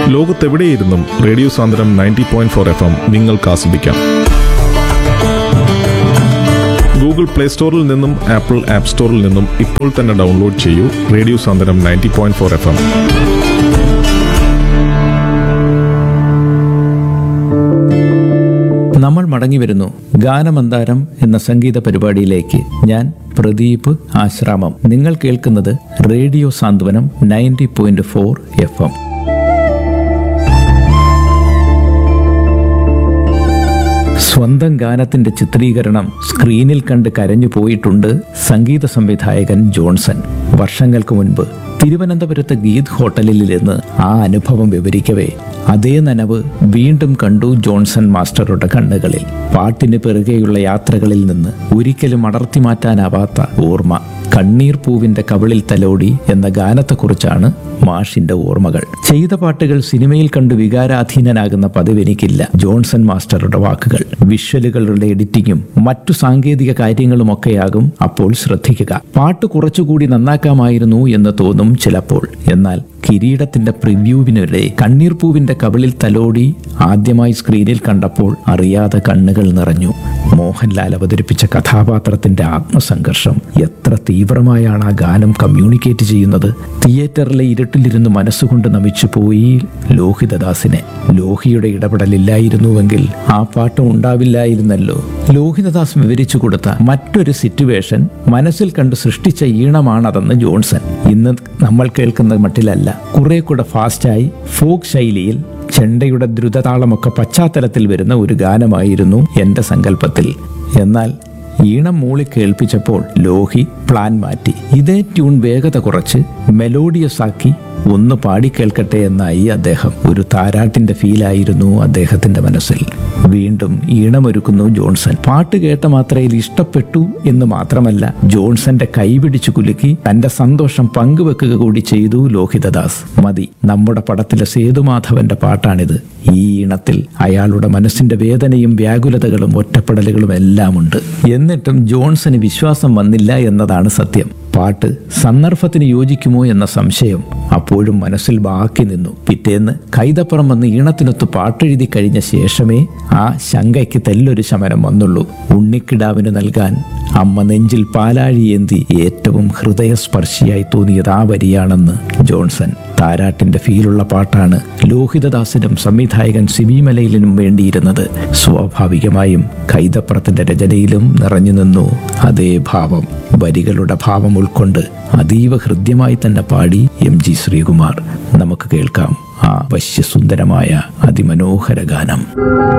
ലോകത്തെവിടെയിരുന്നും radio Sandram ninety point four FM എം നിങ്ങൾക്ക് ആസ്വദിക്കാം ഗൂഗിൾ പ്ലേ സ്റ്റോറിൽ നിന്നും ആപ്പിൾ ആപ്പ് സ്റ്റോറിൽ നിന്നും ഇപ്പോൾ തന്നെ ഡൗൺലോഡ് ചെയ്യൂ radio Sandram ninety point four FM എം നമ്മൾ മടങ്ങി വരുന്നു ഗാനമന്താരം എന്ന സംഗീത പരിപാടിയിലേക്ക് ഞാൻ പ്രദീപ് ആശ്രാമം നിങ്ങൾ കേൾക്കുന്നത് radio Santhwanam ninety point four FM എം സ്വന്തം ഗാനത്തിന്റെ ചിത്രീകരണം സ്ക്രീനിൽ കണ്ട് കരഞ്ഞു പോയിട്ടുണ്ട് സംഗീത സംവിധായകൻ ജോൺസൺ വർഷങ്ങൾക്ക് മുൻപ് തിരുവനന്തപുരത്ത് ഗീത് ഹോട്ടലിലിരുന്ന് ആ അനുഭവം വിവരിക്കവേ അതേ നനവ് വീണ്ടും കണ്ടു ജോൺസൺ മാസ്റ്ററുടെ കണ്ണുകളിൽ പാട്ടിന് പിറകെയുള്ള യാത്രകളിൽ നിന്ന് ഒരിക്കലും അടർത്തി മാറ്റാനാവാത്ത ഓർമ്മ കണ്ണീർ പൂവിന്റെ കവിളിൽ തലോടി എന്ന ഗാനത്തെക്കുറിച്ചാണ് മാഷിന്റെ ഓർമ്മകൾ ചെയ്ത പാട്ടുകൾ സിനിമയിൽ കണ്ടു വികാരാധീനനാകുന്ന പതിവ് എനിക്കില്ല ജോൺസൺ മാസ്റ്ററുടെ വാക്കുകൾ വിഷ്വലുകളുടെ എഡിറ്റിങ്ങും മറ്റു സാങ്കേതിക കാര്യങ്ങളുമൊക്കെയാകും അപ്പോൾ ശ്രദ്ധിക്കുക പാട്ട് കുറച്ചുകൂടി നന്നാക്കാമായിരുന്നു എന്ന് തോന്നും ചിലപ്പോൾ എന്നാൽ കിരീടത്തിന്റെ പ്രിവ്യൂവിനിടെ കണ്ണീർ പൂവിന്റെ കവിളിൽ തലോടി ആദ്യമായി സ്ക്രീനിൽ കണ്ടപ്പോൾ അറിയാതെ കണ്ണുകൾ നിറഞ്ഞു മോഹൻലാൽ അവതരിപ്പിച്ച കഥാപാത്രത്തിന്റെ ആത്മസംഘർഷം എത്ര തീവ്രമായാണ് ആ ഗാനം കമ്മ്യൂണിക്കേറ്റ് ചെയ്യുന്നത് തിയേറ്ററിലെ ഇരുട്ടിലിരുന്ന് മനസ്സുകൊണ്ട് നമിച്ചു പോയി ലോഹിതദാസിനെ ലോഹിയുടെ ഇടപെടലില്ലായിരുന്നുവെങ്കിൽ ആ പാട്ട് ഉണ്ടാവില്ലായിരുന്നല്ലോ ലോഹിതദാസ് വിവരിച്ചു കൊടുത്ത മറ്റൊരു സിറ്റുവേഷൻ മനസ്സിൽ കണ്ട് സൃഷ്ടിച്ച ഈണമാണതെന്ന് ജോൺസൺ ഇന്ന് നമ്മൾ കേൾക്കുന്ന മട്ടിലല്ല കുറെ കൂടെ ഫാസ്റ്റായി ഫോക്ക് ശൈലിയിൽ ചെണ്ടയുടെ ദ്രുതതാളമൊക്കെ പശ്ചാത്തലത്തിൽ വരുന്ന ഒരു ഗാനമായിരുന്നു എൻ്റെ സങ്കല്പത്തിൽ എന്നാൽ ഈണം മൂളി കേൾപ്പിച്ചപ്പോൾ ലോഹി പ്ലാൻ മാറ്റി ഇതേ ട്യൂൺ വേഗത കുറച്ച് മെലോഡിയസ് ആക്കി ഒന്ന് പാടിക്കേൾക്കട്ടെ എന്നായി അദ്ദേഹം ഒരു താരാട്ടിന്റെ ഫീലായിരുന്നു അദ്ദേഹത്തിന്റെ മനസ്സിൽ വീണ്ടും ഈണമൊരുക്കുന്നു ജോൺസൺ പാട്ട് കേട്ട മാത്രയിൽ ഇഷ്ടപ്പെട്ടു എന്ന് മാത്രമല്ല ജോൺസന്റെ കൈപിടിച്ചു കുലുക്കി തന്റെ സന്തോഷം പങ്കുവെക്കുക കൂടി ചെയ്തു ലോഹിതദാസ് മതി നമ്മുടെ പടത്തിലെ സേതുമാധവന്റെ പാട്ടാണിത് ഈ ഈണത്തിൽ അയാളുടെ മനസ്സിന്റെ വേദനയും വ്യാകുലതകളും ഒറ്റപ്പെടലുകളും എല്ലാം ഉണ്ട് എന്നിട്ടും ജോൺസന് വിശ്വാസം വന്നില്ല എന്നതാണ് സത്യം പാട്ട് സന്ദർഭത്തിന് യോജിക്കുമോ എന്ന സംശയം അപ്പോഴും മനസ്സിൽ ബാക്കി നിന്നു പിറ്റേന്ന് കൈതപ്പുറം വന്ന് ഈണത്തിനൊത്ത് പാട്ടെഴുതി കഴിഞ്ഞ ശേഷമേ ആ ശങ്കയ്ക്ക് തെല്ലൊരു ശമനം വന്നുള്ളൂ ഉണ്ണിക്കിടാവിന് നൽകാൻ അമ്മ നെഞ്ചിൽ പാലാഴിയേന്തി ഏറ്റവും ഹൃദയസ്പർശിയായി തോന്നിയത് ആ വരിയാണെന്ന് ജോൺസൺ താരാട്ടിന്റെ ഫീലുള്ള പാട്ടാണ് ലോഹിതദാസിനും സംവിധായകൻ സിബിമലയിലിനും വേണ്ടിയിരുന്നത് സ്വാഭാവികമായും കൈതപ്പുറത്തിന്റെ രചനയിലും നിറഞ്ഞു നിന്നു അതേ ഭാവം വരികളുടെ ഭാവം ഉൾക്കൊണ്ട് അതീവ ഹൃദ്യമായി തന്നെ പാടി എം ജി ശ്രീകുമാർ നമുക്ക് കേൾക്കാം ആ വശ്യസുന്ദരമായ അതിമനോഹര ഗാനം